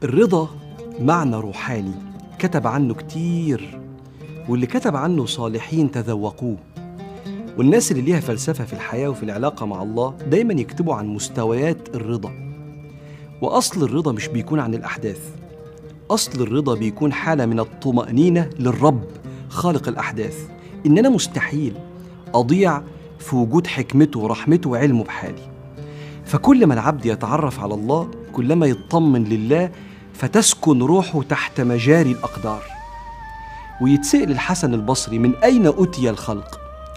الرضا معنى روحاني كتب عنه كتير واللي كتب عنه صالحين تذوقوه والناس اللي ليها فلسفة في الحياة وفي العلاقة مع الله دايما يكتبوا عن مستويات الرضا وأصل الرضا مش بيكون عن الأحداث أصل الرضا بيكون حالة من الطمأنينة للرب خالق الأحداث إن أنا مستحيل أضيع في وجود حكمته ورحمته وعلمه بحالي فكل ما العبد يتعرف على الله كلما يطمن لله فتسكن روحه تحت مجاري الأقدار ويتسأل الحسن البصري من أين أتي الخلق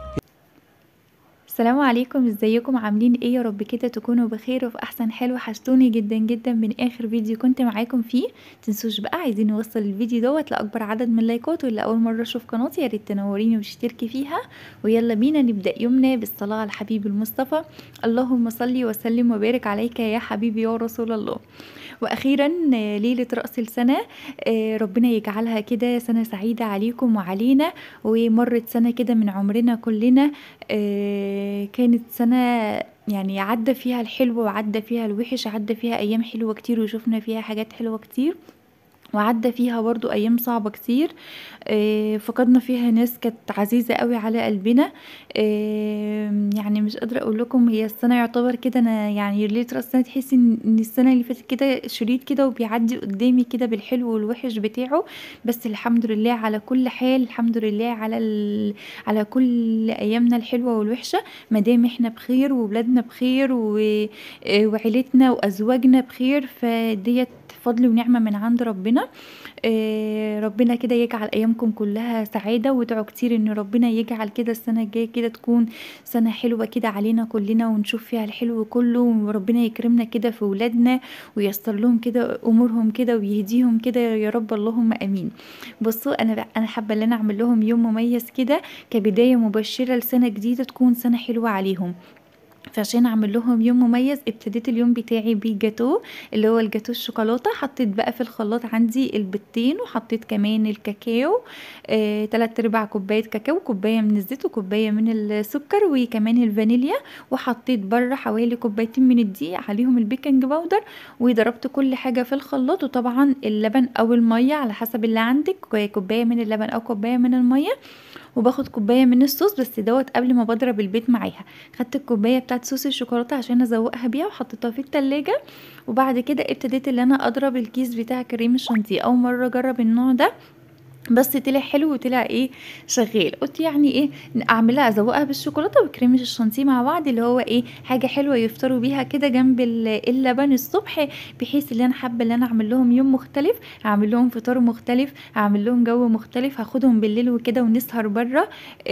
السلام عليكم ازيكم عاملين ايه يا رب كده تكونوا بخير وفي احسن حال وحشتوني جدا جدا من اخر فيديو كنت معاكم فيه تنسوش بقى عايزين نوصل الفيديو دوت لاكبر عدد من اللايكات واللي اول مره اشوف قناتي يا ريت تنوريني وتشتركي فيها ويلا بينا نبدا يومنا بالصلاه على الحبيب المصطفى اللهم صل وسلم وبارك عليك يا حبيبي يا رسول الله واخيرا ليله راس السنه ربنا يجعلها كده سنه سعيده عليكم وعلينا ومرت سنه كده من عمرنا كلنا كانت سنه يعني عدى فيها الحلو وعدى فيها الوحش عدى فيها ايام حلوه كتير وشفنا فيها حاجات حلوه كتير وعدى فيها برضو ايام صعبه كتير آه فقدنا فيها ناس كانت عزيزه قوي على قلبنا آه يعني مش قادره اقول لكم هي السنه يعتبر كده انا يعني ليله راس السنه تحسي ان السنه اللي فاتت كده شريط كده وبيعدي قدامي كده بالحلو والوحش بتاعه بس الحمد لله على كل حال الحمد لله على على كل ايامنا الحلوه والوحشه ما دام احنا بخير وولادنا بخير وعيلتنا وازواجنا بخير فديت فضل ونعمه من عند ربنا آه ربنا كده يجعل ايامكم كلها سعاده وادعوا كتير ان ربنا يجعل كده السنه الجايه كده تكون سنه حلوه كده علينا كلنا ونشوف فيها الحلو كله وربنا يكرمنا كده في ولادنا وييسر لهم كده امورهم كده ويهديهم كده يا رب اللهم امين بصوا انا انا حابه ان انا اعمل لهم يوم مميز كده كبدايه مبشره لسنه جديده تكون سنه حلوه عليهم فعشان اعمل لهم يوم مميز ابتديت اليوم بتاعي بجاتو اللي هو الجاتو الشوكولاته حطيت بقى في الخلاط عندي البيضتين وحطيت كمان الكاكاو آه، تلات ارباع كوبايه كاكاو كوبايه من الزيت وكوبايه من السكر وكمان الفانيليا وحطيت بره حوالي كوبايتين من الدقيق عليهم البيكنج باودر وضربت كل حاجه في الخلاط وطبعا اللبن او الميه على حسب اللي عندك كوبايه من اللبن او كوبايه من الميه وباخد كوبايه من الصوص بس دوت قبل ما بضرب البيض معاها خدت الكوبايه بتاعت صوص الشوكولاته عشان ازوقها بيها وحطيتها في التلاجة وبعد كده ابتديت ان انا اضرب الكيس بتاع كريم الشانتيه اول مره اجرب النوع ده بس طلع حلو وطلع ايه شغال قلت يعني ايه اعملها ازوقها بالشوكولاته وكريم الشانتيه مع بعض اللي هو ايه حاجه حلوه يفطروا بيها كده جنب اللبن الصبح بحيث ان انا حابه ان انا اعمل لهم يوم مختلف اعمل لهم فطار مختلف اعمل لهم جو مختلف هاخدهم بالليل وكده ونسهر بره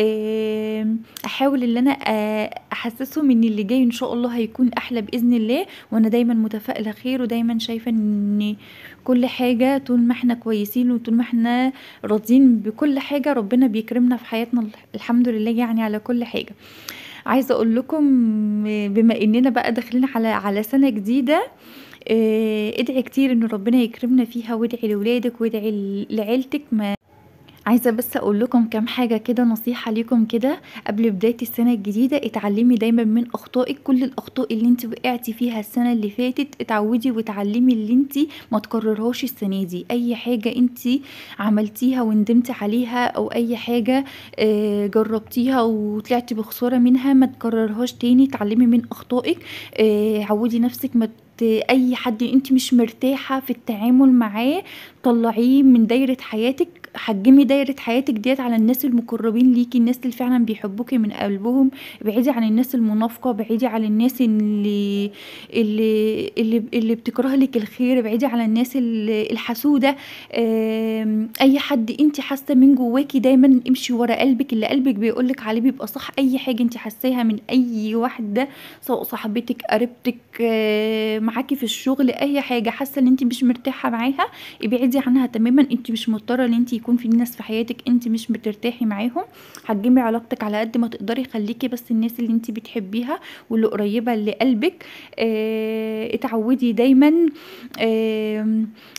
احاول ان انا احسسهم ان اللي جاي ان شاء الله هيكون احلى باذن الله وانا دايما متفائله خير ودايما شايفه ان كل حاجه طول ما احنا كويسين وطول ما احنا راضيين بكل حاجه ربنا بيكرمنا في حياتنا الحمد لله يعني على كل حاجه عايزه اقول لكم بما اننا بقى داخلين على على سنه جديده ادعي كتير ان ربنا يكرمنا فيها وادعي لولادك وادعي لعيلتك ما عايزه بس اقول لكم كام حاجه كده نصيحه ليكم كده قبل بدايه السنه الجديده اتعلمي دايما من اخطائك كل الاخطاء اللي انت وقعتي فيها السنه اللي فاتت اتعودي وتعلمي اللي انت ما تكررهاش السنه دي اي حاجه انت عملتيها وندمتي عليها او اي حاجه اه جربتيها وطلعتي بخساره منها ما تكررهاش تاني اتعلمي من اخطائك اه عودي نفسك ما اي حد انت مش مرتاحه في التعامل معاه طلعيه من دايره حياتك حجمي دايرة حياتك ديت على الناس المقربين ليكي الناس اللي فعلا بيحبوكي من قلبهم بعيدي عن الناس المنافقة بعيدي عن الناس اللي اللي اللي, اللي بتكره لك الخير بعيدي عن الناس الحسودة اي حد انت حاسة من جواكي دايما امشي ورا قلبك اللي قلبك بيقولك عليه بيبقى صح اي حاجة انت حاساها من اي واحدة سواء صاحبتك قريبتك معاكي في الشغل اي حاجة حاسة ان انت مش مرتاحة معاها ابعدي عنها تماما انت مش مضطرة ان انت يكون في ناس في حياتك انت مش بترتاحي معاهم حجمي علاقتك على قد ما تقدري خليكي بس الناس اللي انت بتحبيها واللي قريبه لقلبك اه اتعودي دايما اه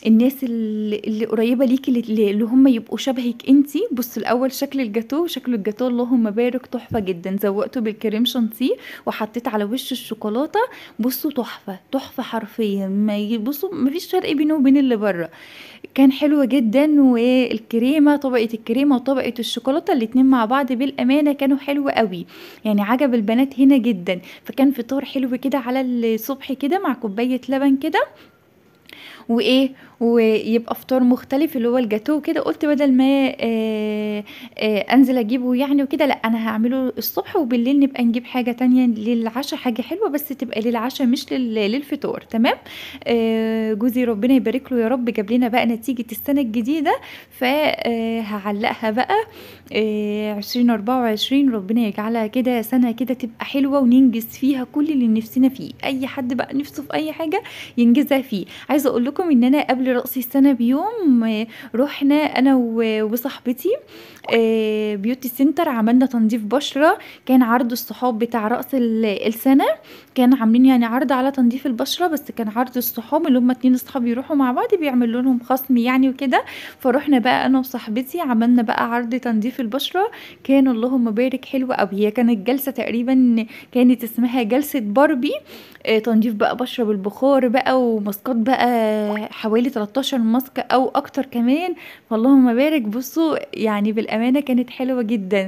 الناس اللي اللي قريبة ليكِ اللي اللي هم يبقوا شبهِك أنتِ، بُصّوا الأول شكل الجاتوه، شكل الجاتوه اللهم بارك تحفة جدًا، زوّقته بالكريم شانتيه وحطيت على وشه الشوكولاتة، بُصّوا تحفة، تحفة حرفيًا ما ي بُصّوا ما فيش فرق بينه وبين اللي برّه، كان حلو جدًا والكريمة طبقة الكريمة وطبقة الشوكولاتة الاتنين مع بعض بالأمانة كانوا حلو أوي، يعني عجب البنات هنا جدًا، فكان فطار حلو كده على الصبح كده مع كوباية لبن كده وإيه، ويبقى فطار مختلف اللي هو الجاتوه وكده، قُلت بدل ما آآ آآ أنزل أجيبه يعني وكده، لأ أنا هاعمله الصبح وبالليل نبقى نجيب حاجة تانية للعشا، حاجة حلوة بس تبقى للعشا مش لل للفطار تمام، آآ جوزي ربنا يبارك له يا رب جاب لنا بقى نتيجة السنة الجديدة، ف آآ هاعلّقها بقى آآ 2024 ربنا يجعلها كده سنة كده تبقى حلوة وننجز فيها كل اللي نفسنا فيه، أي حد بقى نفسه في أي حاجة ينجزها فيه، عايزة أقول لكم إن أنا قبل رأس السنة بيوم رُحنا أنا و وصاحبتي آآ beauty center عملنا تنضيف بشرة، كان عرض الصحاب بتاع رأس ال السنة، كانوا عاملين يعني عرض على تنضيف البشرة، بس كان عرض الصحاب اللي هم 2 أصحاب يروحوا مع بعض بيعملوا لهم خصم يعني وكده، فرُحنا بقى أنا وصاحبتي عملنا بقى عرض تنضيف البشرة، كان اللهم بارك حلو أوي، هي كانت جلسة تقريبًا كانت اسمها جلسة باربي آآ تنضيف بقى بشرة بالبخار بقى وماسكات بقى حوالي 13 ماسك أو أكتر كمان، فاللهم بارك بُصّوا يعني بالأمانة كانت حلوة جدًا،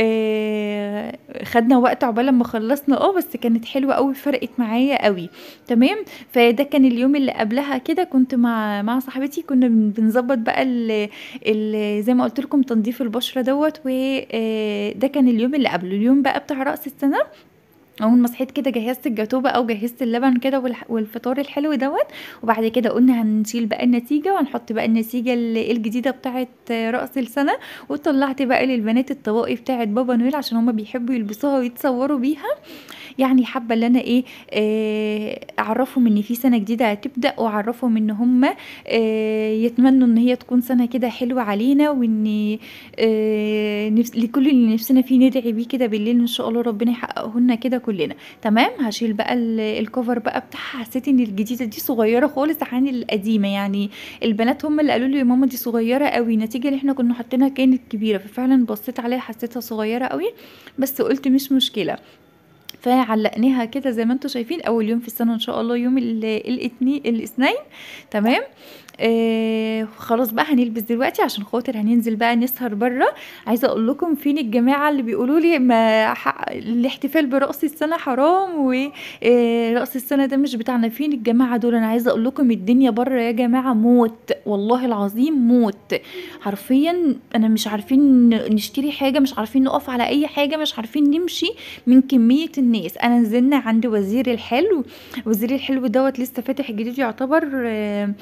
آآ خدنا وقت عقبال لمّا خلّصنا آه، بس كانت حلوة أوي فرقت معايا أوي تمام، فده كان اليوم اللي قبلها كده كنت مع مع صاحبتي كنا بن بنضبّط بقى ال ال زي ما قُلت لكم تنضيف البشرة دوّة و آآ ده كان اليوم اللي قبله، اليوم بقى بتاع رأس السنة أول ما صحيت كده جهّزت الجاتوه بقى وجهّزت اللبن كده والح والفطار الحلو دوّة، وبعد كده قُلنا هنشيل بقى النتيجة وهنحط بقى النتيجة ال الجديدة بتاعة رأس السنة، وطلّعت بقى للبنات الطواقي بتاعة بابا نويل عشان هم بيحبوا يلبسوها ويتصوروا بيها، يعني حابة اللي أنا إيه آآ أعرّفهم إن في سنة جديدة هتبدأ وأعرّفهم إن هم آآ يتمنوا إن هي تكون سنة كده حلوة علينا وإن آآ نفس لكل اللي نفسنا فيه ندعي بيه كده بالليل إن شاء الله ربنا يحققه لنا كده كلنا، تمام، هاشيل بقى ال الcover بقى بتاعها حسيت إن الجديدة دي صغيرة خالص عن القديمة، يعني البنات هم اللي قالوا لي: "يا ماما دي صغيرة أوي." النتيجة اللي إحنا كنا حاطينها كانت كبيرة، ففعلًا بصيت عليها حسيتها صغيرة أوي، بس قُلت مش مشكلة. فعلّقناها كده زي ما أنتم شايفين أول يوم في السنة إن شاء الله يوم ال الاتني الإثنين تمام، آآ خلاص بقى هنلبس دلوقتي عشان خاطر هننزل بقى نسهر برّه، عايزة أقول لكم فين الجماعة اللي بيقولوا لي ما ح الاحتفال برأس السنة حرام و آآ رأس السنة ده مش بتاعنا، فين الجماعة دول؟ أنا عايزة أقول لكم الدنيا برّه يا جماعة موت، والله العظيم موت، حرفيًا أنا مش عارفين نشتري حاجة، مش عارفين نقف على أي حاجة، مش عارفين نمشي من كمية الناس، أنا نزلنا عند وزير الحلو، وزير الحلو دوّة لسه فاتح جديد يعتبر آآ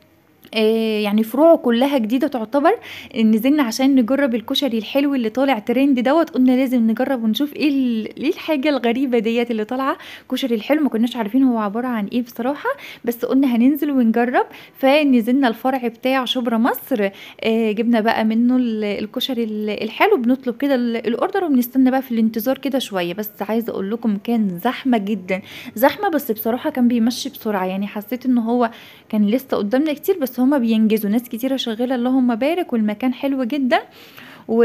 يعني فروعه كلّها جديدة تعتبر، نزلنا عشان نجرّب الكشري الحلو اللي طالع ترند دوّة، قُلنا لازم نجرّب ونشوف إيه ال إيه الحاجة الغريبة ديّة اللي طالعة، كشري الحلو ما كناش عارفين هو عبارة عن إيه بصراحة، بس قُلنا هننزل ونجرّب، فنزلنا الفرع بتاع شبرا مصر آآ جبنا بقى منه ال الكشري ال الحلو، بنطلب كده ال الorder وبنستنى بقى في الانتظار كده شوية، بس عايزة أقول لكم كان زحمة جدًا، زحمة بس بصراحة كان بيمشّي بسرعة، يعني حسيت إن هو كان لسه قدّامنا كتير بس هم بينجزوا، ناس كتيرة شغّالة اللهم بارك والمكان حلو جدًا، و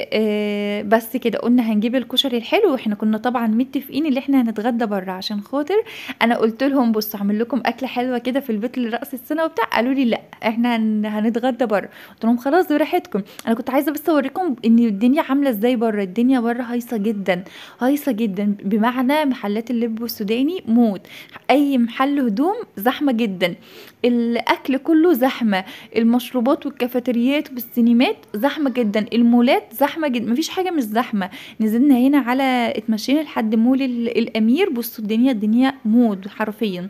آآ بس كده قُلنا هنجيب الكشري الحلو، وإحنا كنا طبعًا متفقين اللي إحنا هنتغدى برّه، عشان خاطر أنا قُلت لهم: "بُصّوا هاعمل لكم أكلة حلوة كده في البيت لرأس السنة وبتاع." قالوا لي: "لأ، إحنا هن هنتغدى برّه." قُلت لهم: "خلاص براحتكم." أنا كنت عايزة بس أورّيكم إن الدنيا عاملة إزاي برّه، الدنيا برّه هايصة جدًا، هايصة جدًا، بمعنى محلات اللب والسوداني موت، أي محل هدوم زحمة جدًا، الأكل كلّه زحمة، المشروبات والكافتريات والسينمات زحمة جدًا، المولات زحمة جدًا، ما فيش حاجة مش زحمة، نزلنا هنا على اتمشينا لحد مول ال الأمير، بُصّوا الدنيا الدنيا موت حرفيًا،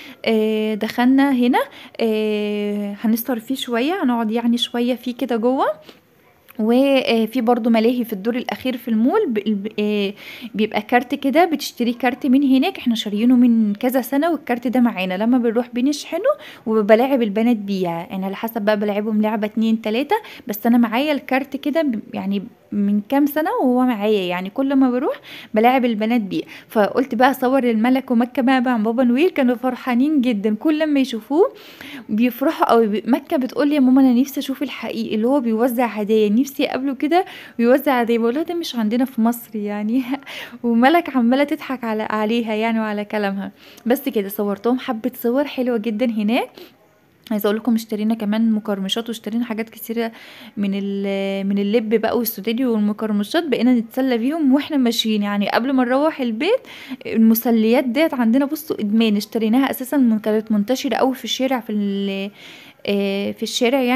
آآ دخلنا هنا آآ هنسهر فيه شوية، هنقعد يعني شوية فيه كده جوّه، وفي برضو ملاهي في الدور الاخير في المول ب- الب- آه، بيبقى كارت كده بتشتري كارت من هناك احنا شاريينه من كذا سنه والكارت ده معانا لما بنروح بنشحنه وبلاعب البنات بيها يعني على حسب بقى بلعبهم لعبه اتنين تلاته بس انا معايا الكارت كده ب- يعني من كام سنه وهو معايا يعني كل ما بروح بلاعب البنات بيه فقلت بقى اصور الملك ومكه بقى مع بابا نويل كانوا فرحانين جدا كل ما يشوفوه بيفرحوا قوي بي- مكه بتقول لي يا ماما انا نفسي اشوف الحقيقي اللي هو بيوزع هدايا نفسي اقابله كده ويوزع هدايا بقول لها ده مش عندنا في مصر يعني وملك عماله تضحك على عليها يعني وعلى كلامها بس كده صورتهم حبه صور حلوه جدا هناك عايزه اقول لكم اشترينا كمان مقرمشات واشترينا حاجات كتيره من ال- من اللب بقى والاستوديو والمقرمشات بقينا نتسلى بيهم واحنا ماشيين يعني قبل ما نروح البيت المسليات ديت عندنا بصوا ادمان اشتريناها اساسا من كانت منتشره قوي في الشارع في ال- آه، في الشارع يعني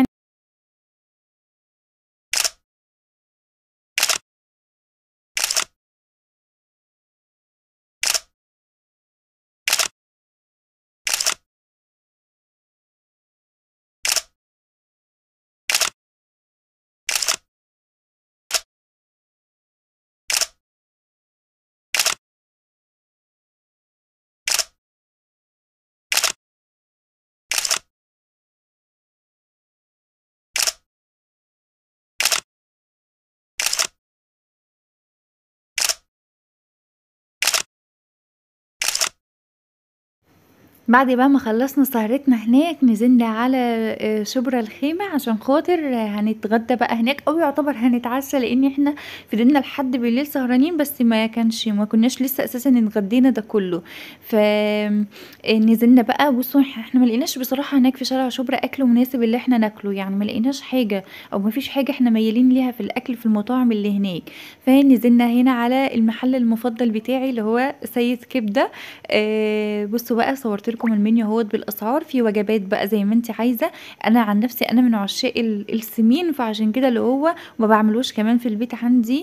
بعد بقى ما خلصنا سهرتنا هناك نزلنا على آه، شبرا الخيمة عشان خاطر آه، هنتغدى بقى هناك او يعتبر هنتعشى لان احنا فضلنا لحد بالليل سهرانين بس ما كانش ما كناش لسه اساسا اتغدينا ده كله ف آه، نزلنا بقى بصوا إح- احنا ما لقيناش بصراحة هناك في شارع شبرا اكل مناسب اللي احنا ناكله يعني ما لقيناش حاجة او ما فيش حاجة احنا ميالين ليها في الاكل في المطاعم اللي هناك فنزلنا هنا على المحل المفضل بتاعي اللي هو سيد كبدة آه، بصوا بقى صورت لكم المنيو اهوت بالاسعار في وجبات بقى زي ما انت عايزه انا عن نفسي انا من عشاق ال- السمين فعشان كده اللي هو ما بعملوش كمان في البيت عندي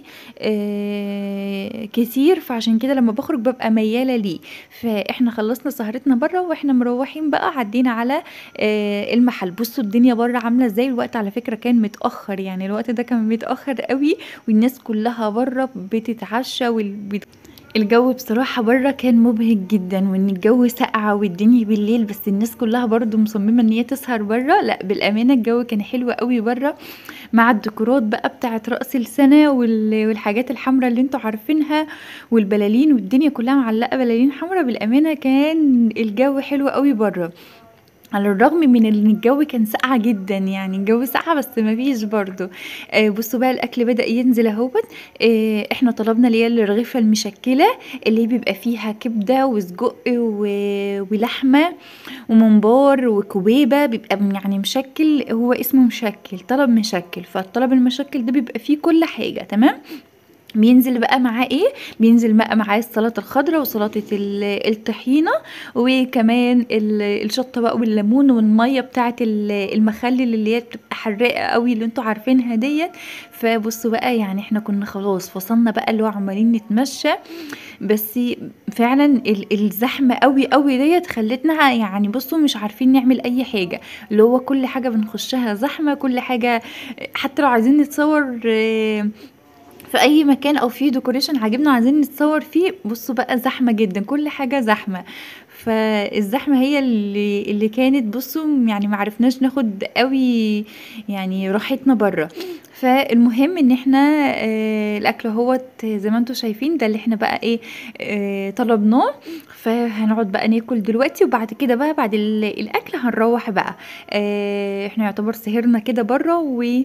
آه، كتير فعشان كده لما بخرج ببقى مياله ليه فاحنا خلصنا سهرتنا بره واحنا مروحين بقى عدينا على آه، المحل بصوا الدنيا بره عامله ازاي الوقت على فكره كان متاخر يعني الوقت ده كان متاخر قوي والناس كلها بره بتتعشى وال... الجو بصراحة بره كان مبهج جدا وان الجو ساقعة والدنيا بالليل بس الناس كلها برضو مصممة ان هي تسهر بره لا بالامانة الجو كان حلو قوي بره مع الديكورات بقى بتاعت رأس السنة وال- والحاجات الحمراء اللي انتوا عارفينها والبلالين والدنيا كلها معلقة بلالين حمراء بالامانة كان الجو حلو قوي بره على الرغم من ان الجو كان ساقعة جدا يعني الجو ساقعة بس ما فيش برضو آه بصوا بقى الاكل بدأ ينزل اهوت آه احنا طلبنا اللي هي الرغيفة المشكلة اللي بيبقى فيها كبدة وسجق و- ولحمة وممبار وكوبيبة بيبقى يعني مشكل هو اسمه مشكل طلب مشكل فالطلب المشكل ده بيبقى فيه كل حاجة تمام بينزل بقى معاه ايه بينزل بقى معاه السلطه الخضراء وسلطه ال- الطحينه وكمان ال- الشطه بقى والليمون والميه بتاعه ال- المخلل اللي هي بتبقى حراقه قوي اللي انتوا عارفينها ديت فبصوا بقى يعني احنا كنا خلاص فصلنا بقى اللي هو عمالين نتمشى بس فعلا ال- الزحمه قوي قوي ديت خلتنا يعني بصوا مش عارفين نعمل اي حاجه اللي هو كل حاجه بنخشها زحمه كل حاجه حتى لو عايزين نتصور آه، في اي مكان او في ديكوريشن عاجبنا عايزين نتصور فيه بصوا بقى زحمه جدا كل حاجه زحمه فالزحمه هي اللي اللي كانت بصوا يعني ما عرفناش ناخد قوي يعني راحتنا بره فالمهم ان احنا آه الاكل اهوت زي ما انتم شايفين ده اللي احنا بقى ايه آه طلبناه فهنقعد بقى ناكل دلوقتي وبعد كده بقى بعد ال- الاكل هنروح بقى آه احنا يعتبر سهرنا كده بره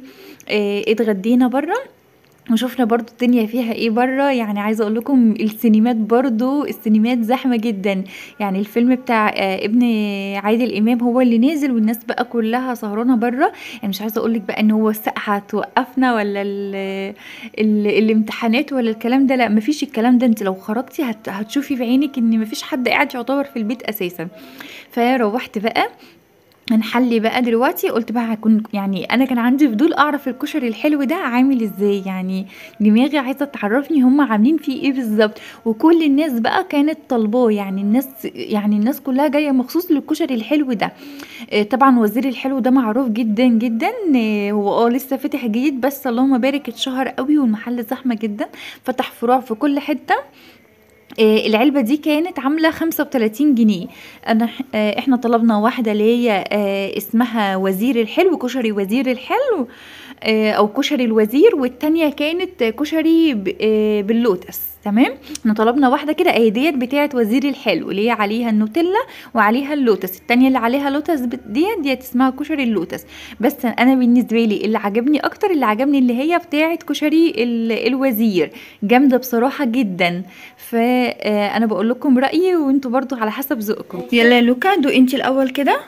واتغدينا بره وشفنا برضو الدنيا فيها ايه بره يعني عايزه اقول لكم السينمات برضو السينمات زحمه جدا يعني الفيلم بتاع آه، ابن عادل امام هو اللي نازل والناس بقى كلها سهرانه بره يعني مش عايزه اقول لك بقى ان هو السقعه هتوقفنا ولا ال ال الامتحانات ولا الكلام ده لا مفيش الكلام ده انت لو خرجتي هت هتشوفي بعينك ان مفيش حد قاعد يعتبر في البيت اساسا فروحت بقى هنحلي بقى دلوقتي قلت بقى هكون يعني انا كان عندي فضول اعرف الكشري الحلو ده عامل ازاي يعني دماغي عايزه تعرفني هم عاملين فيه ايه بالظبط وكل الناس بقى كانت طالباه يعني الناس يعني الناس كلها جايه مخصوص للكشري الحلو ده آه، طبعا وزير الحلو ده معروف جدا جدا آه، هو اه لسه فاتح جديد بس اللهم بارك اتشهر قوي والمحل زحمه جدا فتح فروع في كل حته آه، العلبة دي كانت عاملة خمسة وتلاتين جنيه أنا آه، احنا طلبنا واحدة اللي هي آه، اسمها وزير الحلو كشري وزير الحلو آه، او كشري الوزير والتانية كانت كشري ب- آه، باللوتس تمام احنا طلبنا واحده كده اهي ديت بتاعه وزير الحلو اللي هي عليها النوتيلا وعليها اللوتس التانية اللي عليها لوتس بت- ديت ديت اسمها كشري اللوتس بس انا بالنسبه لي اللي عجبني اكتر اللي عجبني اللي هي بتاعه كشري ال- الوزير جامده بصراحه جدا فانا بقول لكم رايي وانتوا برضو على حسب ذوقكم يلا يا لوكا دو انت الاول كده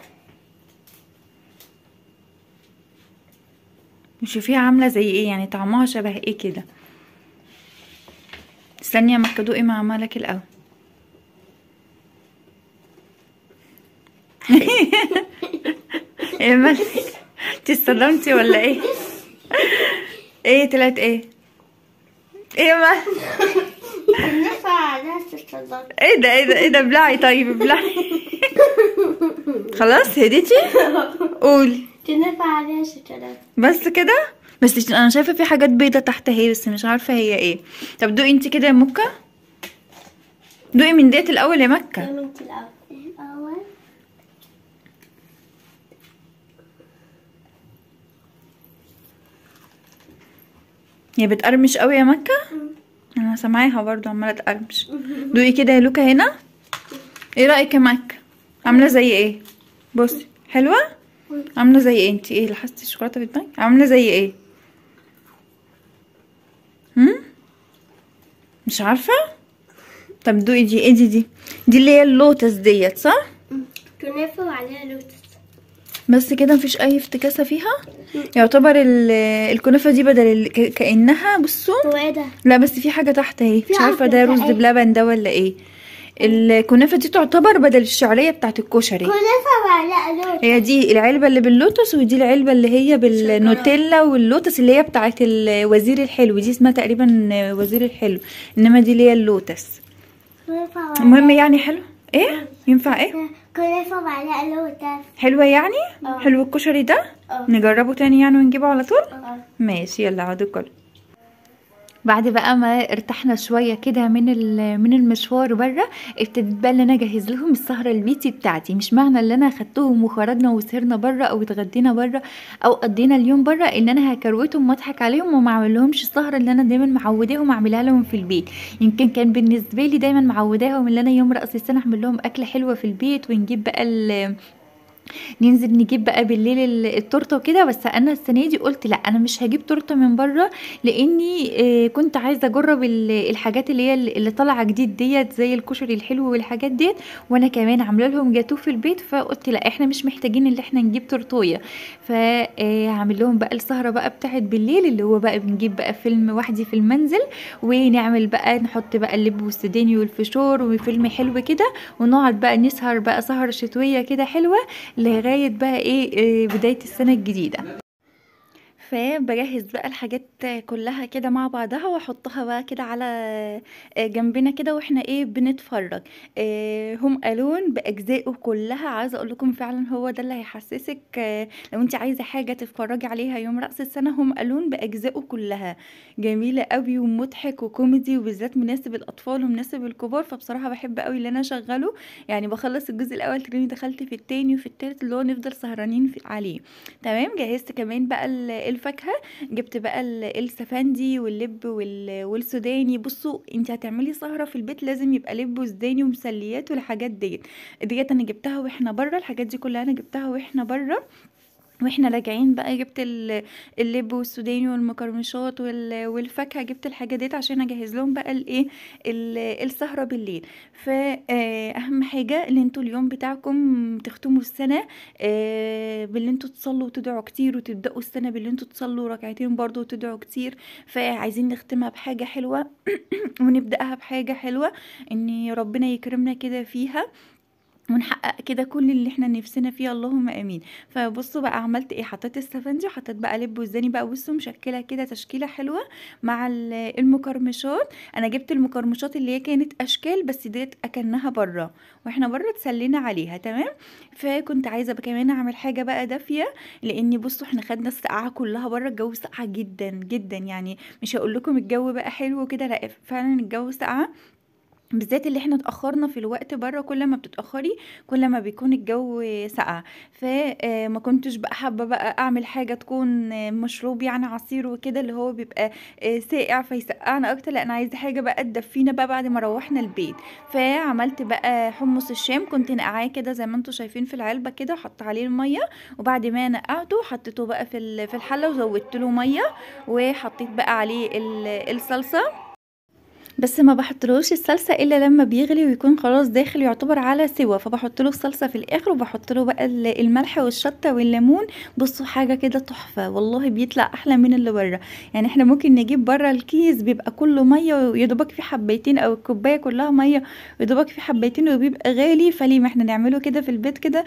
شوفيها عامله زي ايه يعني طعمها شبه ايه كده استني اما دوقي مع مالك الاول ايه مالك انت اتصدمتي ولا ايه ايه طلعت ايه ايه مالك نفع عليها الشوكولاتة ايه ده ايه ده ايه ده ابلعي طيب ابلعي خلاص هديتي قولي تنفع عليها الشوكولاتة بس كده بس انا شايفه في حاجات بيضه تحت اهي بس مش عارفه هي ايه طب دوقي انت كده يا مكه دوقي من ديت الاول يا مكه كم انت الأول الأول هي بتقرمش قوي يا مكه انا سامعاها برضو عماله تقرمش دوقي كده يا لوكا هنا ايه رايك يا مكه عامله زي ايه بصي حلوه عامله زي ايه انت ايه لحستي الشوكولاته في دماغك عامله زي ايه هم مش عارفه طب دوقي دي ايه دي دي دي اللي هي اللوتس ديت صح كنافة وعليها لوتس بس كده مفيش اي افتكاسه فيها يعتبر ال- الكنافه دي بدل ال- ك- كانها بصوا هو ايه ده؟ لا بس في حاجه تحت اهي مش في عارفه واحدة ده ده رز إيه؟ بلبن ده ولا ايه الكنافه دي تعتبر بدل الشعريه بتاعت الكشري كنافة وعليها لوتس هي دي العلبه اللي باللوتس ودي العلبه اللي هي بالنوتيلا واللوتس اللي هي بتاعت الوزير الحلو دي اسمها تقريبا وزير الحلو انما دي اللي هي اللوتس كنافة وعليها المهم يعني حلو ايه ينفع ايه كنافة وعليها لوتس حلوه يعني اه. حلو الكشري ده اه. نجربه تاني يعني ونجيبه على طول اه. ماشي يلا اقعدوا كل بعد بقى ما ارتحنا شويه كده من ال- من المشوار بره ابتديت بقى ان انا اجهز لهم السهره البيتي بتاعتي مش معنى ان انا اخدتهم وخرجنا وسهرنا بره او اتغدينا بره او قضينا اليوم بره ان انا هكروتهم واضحك عليهم وما اعمل لهمش السهره اللي انا دايما معوداهم اعملها لهم في البيت يمكن كان بالنسبه لي دايما معوداهم ان انا يوم راس السنه اعمل لهم اكله حلوه في البيت ونجيب بقى ال- ننزل نجيب بقى بالليل ال- التورته وكده بس انا السنه دي قلت لا انا مش هجيب تورته من بره لاني آه، كنت عايزه اجرب ال- الحاجات اللي هي اللي طالعه جديد ديت زي الكشري الحلو والحاجات ديت وانا كمان عامله لهم جاتوه في البيت فقلت لا احنا مش محتاجين ان احنا نجيب تورتويه فهعمل لهم بقى السهره بقى بتاعت بالليل اللي هو بقى بنجيب بقى فيلم وحدي في المنزل ونعمل بقى نحط بقى اللب والسوداني والفشور وفيلم حلو كده ونقعد بقى نسهر بقى سهرة شتوية كده حلوة لغاية بقى ايه إيه بداية السنة الجديدة فبجهز بقى الحاجات كلها كده مع بعضها واحطها بقى كده على آه، جنبنا كده واحنا ايه بنتفرج آه، هم الون باجزائه كلها عايزه اقول لكم فعلا هو ده اللي هيحسسك آه، لو انت عايزه حاجه تتفرجي عليها يوم راس السنه هم الون باجزائه كلها جميله قوي ومضحك وكوميدي وبالذات مناسب الاطفال ومناسب الكبار فبصراحه بحب قوي ان انا اشغله يعني بخلص الجزء الاول تلاقيني دخلت في التاني وفي التالت اللي هو نفضل سهرانين في عليه تمام جهزت كمان بقى ال- الفاكهه جبت بقى ال- السفندي واللب وال- والسوداني بصوا انت هتعملي سهره في البيت لازم يبقى لب وسوداني ومسليات والحاجات ديت ديت انا جبتها واحنا بره الحاجات دي كلها انا جبتها واحنا بره واحنا راجعين بقى جبت ال- اللب والسوداني والمقرمشات وال- والفاكهه جبت الحاجه ديت عشان اجهز لهم بقى الايه ال- السهره بالليل فاهم حاجه ان انتوا اليوم بتاعكم تختموا السنه آه، باللي انتوا تصلوا وتدعوا كتير وتبداوا السنه باللي انتوا تصلوا ركعتين برضو وتدعوا كتير فعايزين نختمها بحاجه حلوه ونبداها بحاجه حلوه ان ربنا يكرمنا كده فيها ونحقق كده كل اللي احنا نفسنا فيه اللهم امين فبصوا بقى عملت ايه حطيت السفنجي وحطيت بقى لب وزاني بقى بصوا مشكله كده تشكيله حلوه مع ال- المقرمشات انا جبت المقرمشات اللي هي كانت اشكال بس ديت اكنها بره واحنا بره اتسلينا عليها تمام فكنت عايزه بقى كمان اعمل حاجه بقى دافيه لاني بصوا احنا خدنا السقعه كلها بره الجو ساقعه جدا جدا يعني مش هقول لكم الجو بقى حلو كده لا فعلا الجو ساقعه بالذات اللي احنا اتأخرنا في الوقت بره كل ما بتتأخري كل ما بيكون الجو ساقع فما كنتش بقى حابة بقى اعمل حاجة تكون آه، مشروب يعني عصير وكده اللي هو بيبقى آه، ساقع فيسقعنا اكتر لا انا عايزة حاجة بقى تدفينا بقى بعد ما روحنا البيت فعملت بقى حمص الشام كنت نقعاه كده زي ما انتم شايفين في العلبة كده وحط عليه المية وبعد ما نقعته حطيته بقى في ال- في الحلة وزودت له مية وحطيت بقى عليه ال- الصلصة بس ما بحطلوش الصلصة الا لما بيغلي ويكون خلاص داخل يعتبر على سوا فبحط له الصلصة في الاخر وبحط له بقى ال- الملح والشطة والليمون بصوا حاجة كده تحفة والله بيطلع احلى من اللي بره يعني احنا ممكن نجيب بره الكيس بيبقى كله مية ويدوبك فيه حبيتين او الكوباية كلها مية ويدوبك فيه حبيتين وبيبقى غالي فليه ما احنا نعمله كده في البيت كده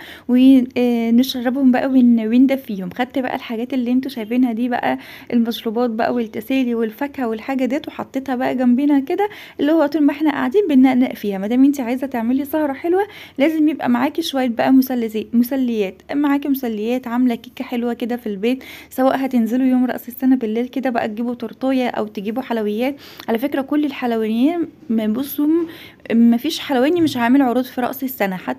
ونشربهم بقى ون- وندفيهم خدت بقى الحاجات اللي انتوا شايفينها دي بقى المشروبات بقى والتسالي والفاكهة والحاجة ديت وحطيتها بقى جنبنا كده اللي هو طول ما احنا قاعدين بننقنق فيها ما دام انت عايزه تعملي سهره حلوه لازم يبقى معاكي شويه بقى مسلزي- مسليات معاكي مسليات عامله كيكه حلوه كده في البيت سواء هتنزلوا يوم راس السنه بالليل كده بقى تجيبوا تورتايه او تجيبوا حلويات على فكره كل الحلويات ما بصوا ما فيش حلواني مش عامل عروض في راس السنه حتى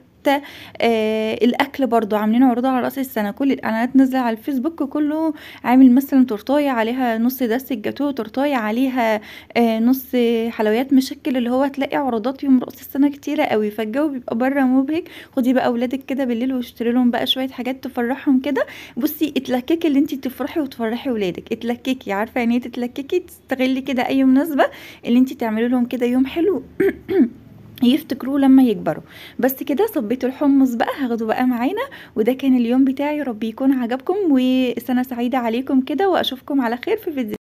آه الاكل برضو عاملين عروض على راس السنه كل الاعلانات نازله على الفيسبوك كله عامل مثلا تورتايه عليها نص دسة جاتوه تورتايه عليها آه نص حلويات مشكل اللي هو تلاقي عروضات يوم رأس السنة كتيرة قوي فالجو بيبقى بره مبهج خدي بقى اولادك كده بالليل واشتري لهم بقى شوية حاجات تفرحهم كده بصي اتلككي اللي انت تفرحي وتفرحي ولادك اتلككي عارفة يعني ايه تتلككي تستغلي كده اي مناسبة اللي انت تعملي لهم كده يوم حلو يفتكروه لما يكبروا بس كده صبيت الحمص بقى هاخده بقى معانا وده كان اليوم بتاعي ربي يكون عجبكم وسنة سعيدة عليكم كده واشوفكم على خير في فيديو